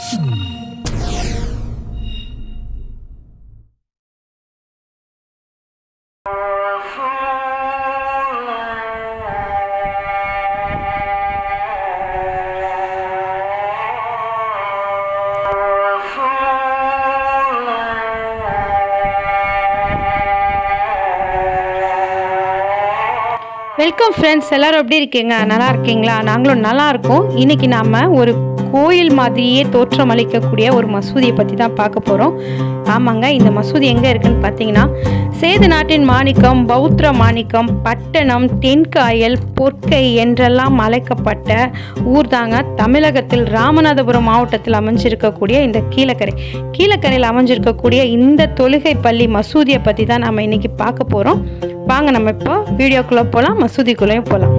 Welcome friends எல்லாரும் எப்படி இருக்கீங்க நல்லா இருக்கீங்களா நாங்களும் நல்லா இருக்கோம் இன்னைக்கு நாம ஒரு கோயில் மாதிரியே தோற்றம் அளிக்கக்கூடிய ஒரு மசூதியை பற்றி தான் பார்க்க போகிறோம் ஆமாங்க இந்த மசூதி எங்கே இருக்குன்னு பார்த்தீங்கன்னா சேது நாட்டின் மாணிக்கம் பௌத்திர மாணிக்கம் பட்டணம் தென்காயல் பொற்கை என்றெல்லாம் அழைக்கப்பட்ட ஊர் தாங்க தமிழகத்தில் ராமநாதபுரம் மாவட்டத்தில் அமைஞ்சிருக்கக்கூடிய இந்த கீழக்கரை கீழக்கரையில் அமைஞ்சிருக்கக்கூடிய இந்த தொழுகை பள்ளி மசூதியை பற்றி தான் நம்ம இன்னைக்கு பார்க்க போகிறோம் வாங்க நம்ம இப்போ வீடியோக்குள்ளே போகலாம் மசூதிக்குள்ளேயும் போகலாம்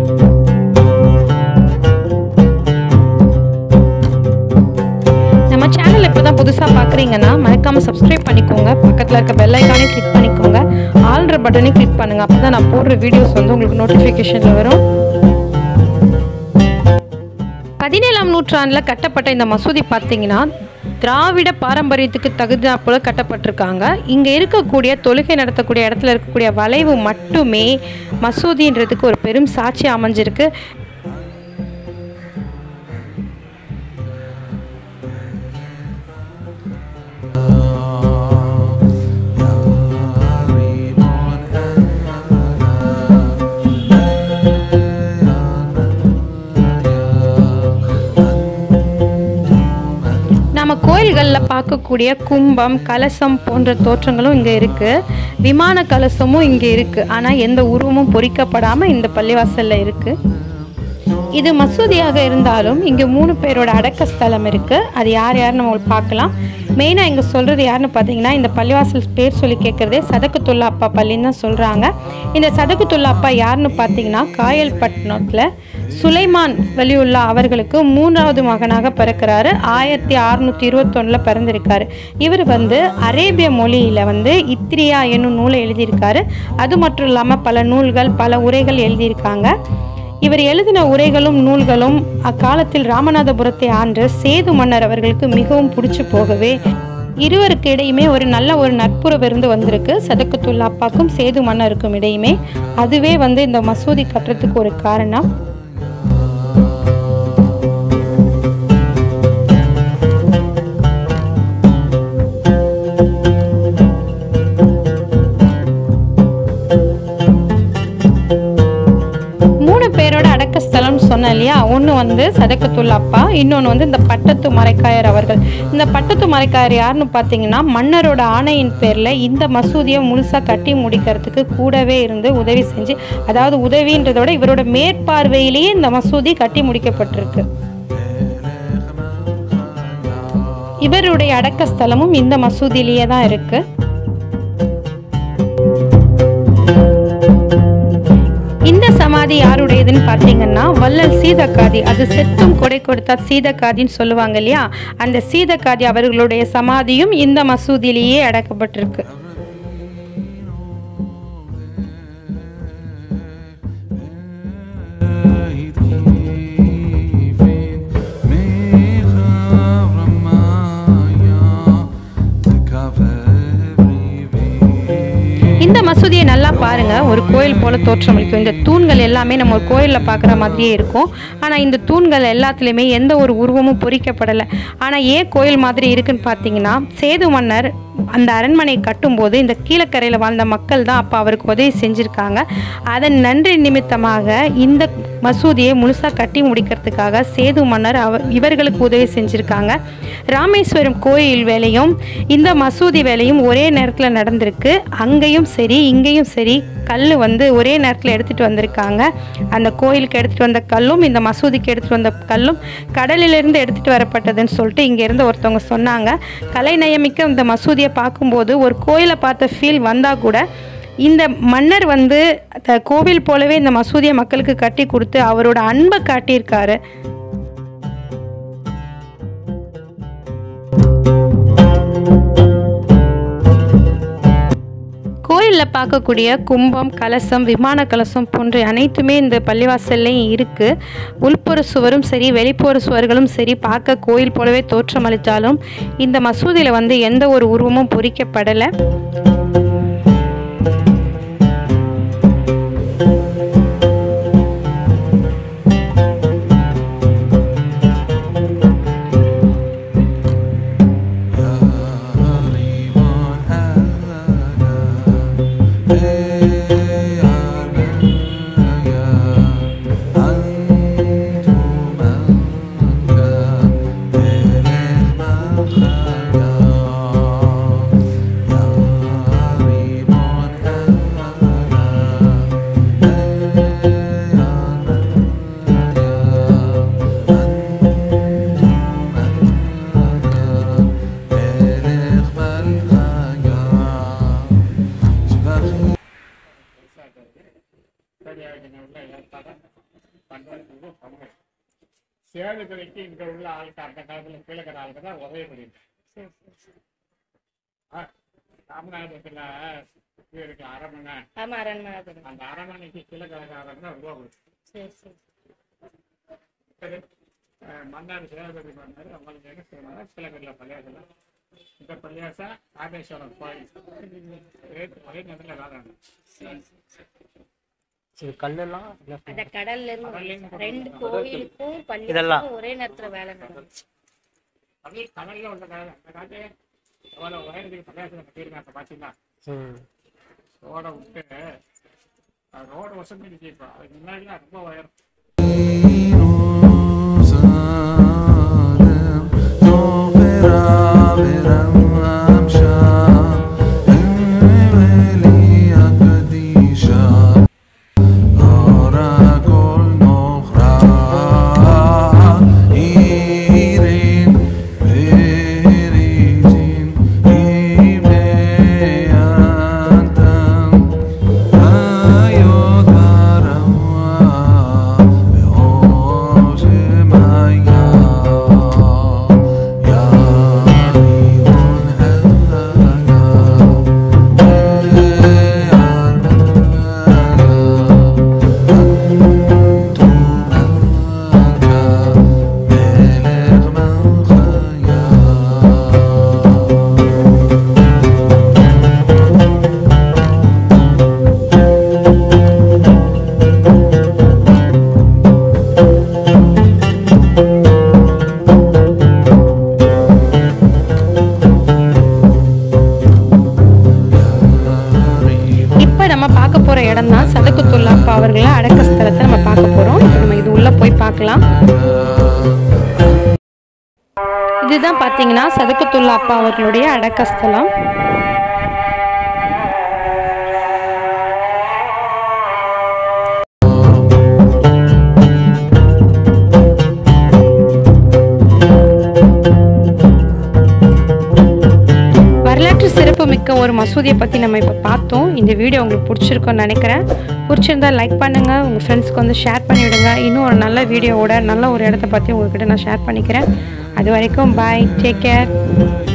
நம்ம சேனல் இப்போ தான் புதுசாக பார்க்குறீங்கன்னா மறக்காமல் சப்ஸ்கிரைப் பண்ணிக்கோங்க பக்கத்தில் இருக்க பெல் ஐக்கானே கிளிக் பண்ணிக்கோங்க ஆல்ற பட்டனையும் கிளிக் பண்ணுங்க அப்போ தான் நான் போடுற வீடியோஸ் வந்து உங்களுக்கு நோட்டிஃபிகேஷனில் வரும் பதினேழாம் நூற்றாண்டில் கட்டப்பட்ட இந்த மசூதி பார்த்தீங்கன்னா திராவிட பாரம்பரியத்துக்கு தகுந்தா போல கட்டப்பட்டிருக்காங்க இங்கே இருக்கக்கூடிய தொழுகை நடத்தக்கூடிய இடத்துல இருக்கக்கூடிய வளைவு மட்டுமே மசூதின்றதுக்கு ஒரு பெரும் சாட்சி அமைஞ்சிருக்கு நம்ம கோயில்களில் பார்க்கக்கூடிய கும்பம் கலசம் போன்ற தோற்றங்களும் இங்கே இருக்குது விமான கலசமும் இங்கே இருக்குது ஆனால் எந்த உருவமும் பொறிக்கப்படாமல் இந்த பள்ளிவாசலில் இருக்குது இது மசூதியாக இருந்தாலும் இங்கே மூணு பேரோட அடக்க ஸ்தலம் இருக்குது அது யார் யாருன்னு நம்ம பார்க்கலாம் மெயினாக இங்கே சொல்கிறது யாருன்னு பார்த்தீங்கன்னா இந்த பள்ளிவாசல் பேர் சொல்லி கேட்குறதே சதக்குத்துல்லா அப்பா பள்ளின்னு தான் சொல்கிறாங்க இந்த சதக்குத்துல்லா அப்பா யாருன்னு பார்த்தீங்கன்னா காயல்பட்டினத்தில் சுலைமான் வலியுல்லா அவர்களுக்கு மூன்றாவது மகனாக பிறக்கிறாரு ஆயிரத்தி அறுநூற்றி இருபத்தொன்னில் பிறந்திருக்காரு இவர் வந்து அரேபிய மொழியில் வந்து இத்ரியா என்னும் நூலை எழுதியிருக்காரு அது மட்டும் இல்லாமல் பல நூல்கள் பல உரைகள் எழுதியிருக்காங்க இவர் எழுதின உரைகளும் நூல்களும் அக்காலத்தில் ராமநாதபுரத்தை ஆண்ட சேது மன்னர் அவர்களுக்கு மிகவும் பிடிச்சு போகவே இருவருக்கு இடையுமே ஒரு நல்ல ஒரு நட்புறவு இருந்து வந்திருக்கு சதக்கத்துல்லா அப்பாக்கும் சேது மன்னருக்கும் இடையுமே அதுவே வந்து இந்த மசூதி கட்டுறதுக்கு ஒரு காரணம் மூணு பேரோட அடக்க ஸ்தலம்னு சொன்னேன் இல்லையா ஒன்று வந்து சதக்கத்துள்ள அப்பா இன்னொன்று வந்து இந்த பட்டத்து மரைக்காயர் அவர்கள் இந்த பட்டத்து மரைக்காயர் யாருன்னு பார்த்தீங்கன்னா மன்னரோட ஆணையின் பேரில் இந்த மசூதியை முழுசாக கட்டி முடிக்கிறதுக்கு கூடவே இருந்து உதவி செஞ்சு அதாவது உதவின்றதை விட இவரோட மேற்பார்வையிலேயே இந்த மசூதி கட்டி முடிக்கப்பட்டிருக்கு இவருடைய அடக்க ஸ்தலமும் இந்த மசூதியிலேயே தான் இருக்குது இந்த சமாதி யாருடையதுன்னு பார்த்தீங்கன்னா வள்ளல் சீதக்காதி அது செத்தும் கொடை கொடுத்தா சீதக்காதின்னு சொல்லுவாங்க இல்லையா அந்த சீதக்காதி அவர்களுடைய சமாதியும் இந்த மசூதியிலேயே அடக்கப்பட்டிருக்கு இந்த மசூதியை நல்லா பாருங்க ஒரு கோயில் போல தோற்றமளிக்கும் இந்த தூண்கள் எல்லாமே நம்ம ஒரு கோயிலில் பார்க்குற மாதிரியே இருக்கும் ஆனால் இந்த தூண்கள் எல்லாத்துலேயுமே எந்த ஒரு உருவமும் பொறிக்கப்படலை ஆனால் ஏன் கோயில் மாதிரி இருக்குன்னு பார்த்தீங்கன்னா சேது மன்னர் அந்த அரண்மனையை கட்டும்போது இந்த கீழக்கரையில் வாழ்ந்த மக்கள் தான் அப்போ அவருக்கு உதவி செஞ்சுருக்காங்க அதன் நன்றி நிமித்தமாக இந்த மசூதியை முழுசாக கட்டி முடிக்கிறதுக்காக சேது மன்னர் அவ இவர்களுக்கு உதவி செஞ்சுருக்காங்க ராமேஸ்வரம் கோயில் வேலையும் இந்த மசூதி வேலையும் ஒரே நேரத்தில் நடந்திருக்கு அங்கேயும் சரி இங்கேயும் சரி கல் வந்து ஒரே நேரத்தில் எடுத்துகிட்டு வந்திருக்காங்க அந்த கோயிலுக்கு எடுத்துகிட்டு வந்த கல்லும் இந்த மசூதிக்கு எடுத்துகிட்டு வந்த கல்லும் கடலிலிருந்து எடுத்துகிட்டு வரப்பட்டதுன்னு சொல்லிட்டு இங்கேருந்து ஒருத்தவங்க சொன்னாங்க கலை நயமிக்க இந்த மசூதியை பார்க்கும்போது ஒரு கோயிலை பார்த்த ஃபீல் வந்தால் கூட இந்த மன்னர் வந்து த- கோவில் போலவே இந்த மசூதியை மக்களுக்கு கட்டி கொடுத்து அவரோட அன்பை காட்டியிருக்காரு கோயிலில் பார்க்கக்கூடிய கும்பம் கலசம் விமான கலசம் போன்ற அனைத்துமே இந்த பள்ளிவாசல்லையும் இருக்குது உள்புற சுவரும் சரி வெளிப்புற சுவர்களும் சரி பார்க்க கோயில் போலவே தோற்றமளித்தாலும் இந்த மசூதியில் வந்து எந்த ஒரு உருவமும் பொறிக்கப்படலை சேதுபதிக்கு இங்க உள்ள ஆளுக்கு அந்த காலத்துல கீழக்கிற ஆளுக்கு தான் உதவி முடியும் ராமநாதபுரத்துல இது இருக்கு அரண்மனை ஆமா அரண்மனை தெரியும். அந்த அரண்மனைக்கு கீழக்கிழக்காரன் தான் ரூபா கொடுக்கும் சரி சரி சரி, அஹ் மன்னார் சேதுபதி மன்னர் அவங்களுக்கு என்ன செய்யணும் கீழக்கரில் பள்ளியாசலம் இந்த பள்ளியாசம் ராமேஸ்வரம் கோயில் ரேட் ஒரே நேரத்தில் வேலை இது கல்லெல்லாம் என்ன அந்த கடல்ல கடல்ல இருந்து இருந்து ரெண்டு கோயிலுக்கும் இதெல்லாம். பள்ளிக்கும் ஒரே நேரத்துல வேலை நடந்துச்சு கடல் கடல்ல உள்ள கடல் அந்த காலத்து எவ்வளோ உயரத்துக்கு பள்ளியாசலம் கட்டியிருக்காங்க பார்த்தீங்கன்னா ம் ரோடை விட்டு ரோடு வசதி இருக்கு இப்போ அதுக்கு முன்னாடிலாம் ரொம்ப உயரம் இப்போ நம்ம பார்க்க போகிற இடம் தான் சதுக்குத்துல்லாப்பா அவர்களை அடக்க ஸ்தலத்தை நம்ம பார்க்க போகிறோம் இப்போ நம்ம இது உள்ளே போய் பார்க்கலாம் இதுதான் பார்த்தீங்கன்னா சதுக்குத்துல்லா அப்பா அவர்களுடைய அடக்க ஸ்தலம் வரலாற்று சிறப்புமிக்க ஒரு மசூதியை பற்றி நம்ம இப்போ பார்த்தோம் இந்த வீடியோ உங்களுக்கு பிடிச்சிருக்கும்னு நினைக்கிறேன் பிடிச்சிருந்தா லைக் பண்ணுங்கள் உங்கள் ஃப்ரெண்ட்ஸ்க்கு வந்து ஷேர் பண்ணிவிடுங்க இன்னும் ஒரு நல்ல வீடியோவோட நல்ல ஒரு இடத்த பற்றி உங்ககிட்ட நான் ஷேர் பண்ணிக்கிறேன் அது வரைக்கும் பாய் டேக் கேர்